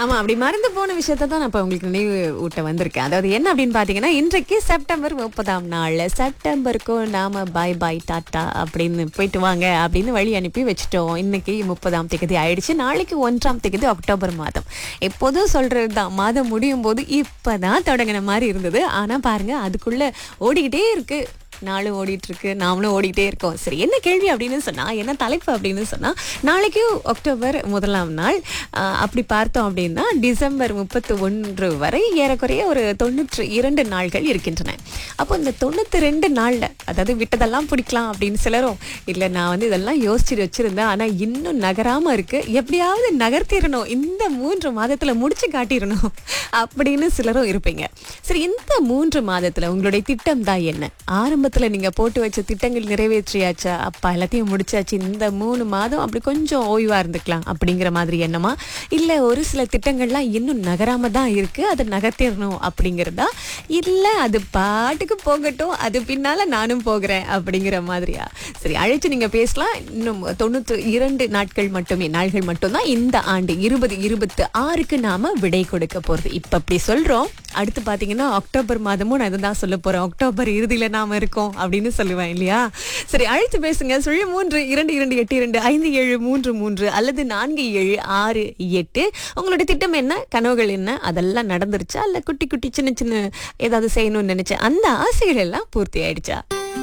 ஆமா அப்படி மறந்து போன விஷயத்தை தான் நான் இப்ப உங்களுக்கு நினைவு ஊட்ட வந்திருக்கேன் அதாவது என்ன அப்படின்னு பாத்தீங்கன்னா இன்றைக்கு செப்டம்பர் முப்பதாம் நாள் செப்டம்பருக்கும் நாம பாய் பாய் டாட்டா அப்படின்னு போயிட்டு வாங்க அப்படின்னு வழி அனுப்பி வச்சுட்டோம் இன்னைக்கு முப்பதாம் தேதி ஆயிடுச்சு நாளைக்கு ஒன்றாம் தேதி அக்டோபர் மாதம் எப்போதும் சொல்றது தான் மாதம் முடியும் போது இப்பதான் தொடங்கின மாதிரி இருந்தது ஆனா பாருங்க அதுக்குள்ள ஓடிக்கிட்டே இருக்கு நாளும் ஓடிட்டு இருக்கு நாமளும் ஓடிட்டே இருக்கோம் சரி என்ன கேள்வி அப்படின்னு சொன்னா என்ன தலைப்பு அப்படின்னு சொன்னா நாளைக்கு அக்டோபர் முதலாம் நாள் ஆஹ், அப்படி பார்த்தோம் அப்படின்னா டிசம்பர் முப்பத்தி ஒன்று வரை ஏறக்குறைய ஒரு தொண்ணூற்று இரண்டு நாள்கள் இருக்கின்றன அப்போ இந்த தொண்ணூத்தி ரெண்டு நாள்ல அதாவது விட்டதெல்லாம் பிடிக்கலாம் அப்படின்னு சிலரும் இல்ல நான் வந்து இதெல்லாம் யோசிச்சு வச்சிருந்தேன் ஆனா இன்னும் நகராம இருக்கு எப்படியாவது நகர்த்திடணும் இந்த மூன்று மாதத்துல முடிச்சு காட்டிடணும் அப்படின்னு சிலரும் இருப்பீங்க சரி இந்த மூன்று மாதத்துல உங்களுடைய திட்டம் தான் என்ன ஆரம்பத்துல நீங்க போட்டு வச்ச திட்டங்கள் நிறைவேற்றியாச்சா அப்பா எல்லாத்தையும் முடிச்சாச்சு இந்த மூணு மாதம் அப்படி கொஞ்சம் ஓய்வா இருந்துக்கலாம் அப்படிங்கிற மாதிரி எண்ணமா இல்ல ஒரு சில திட்டங்கள்லாம் இன்னும் நகராம தான் இருக்கு அதை நகர்த்திடணும் அப்படிங்கிறதா இல்ல அது பாட்டுக்கு போகட்டும் அது பின்னால நானும் போகிறேன் அப்படிங்கிற மாதிரியா சரி அழைச்சு நீங்க பேசலாம் இன்னும் தொண்ணூத்தி இரண்டு நாட்கள் மட்டுமே நாள்கள் மட்டும்தான் இந்த ஆண்டு இருபது இருபத்து ஆறுக்கு நாம விடை கொடுக்க போறது இப்ப அப்படி சொல்றோம் அடுத்து பாத்தீங்கன்னா அக்டோபர் மாதமும் நான் இதுதான் சொல்ல போறேன் அக்டோபர் இறுதியில நாம இருக்கோம் அப்படின்னு சொல்லுவேன் இல்லையா சரி அழைத்து பேசுங்க சுழி மூன்று இரண்டு இரண்டு எட்டு இரண்டு ஐந்து ஏழு மூன்று மூன்று அல்லது நான்கு ஏழு ஆறு எட்டு உங்களுடைய திட்டம் என்ன கனவுகள் என்ன அதெல்லாம் நடந்துருச்சா இல்ல குட்டி குட்டி சின்ன சின்ன ஏதாவது செய்யணும்னு நினைச்ச அந்த ஆசைகள் எல்லாம் பூர்த்தி ஆயிடுச்சா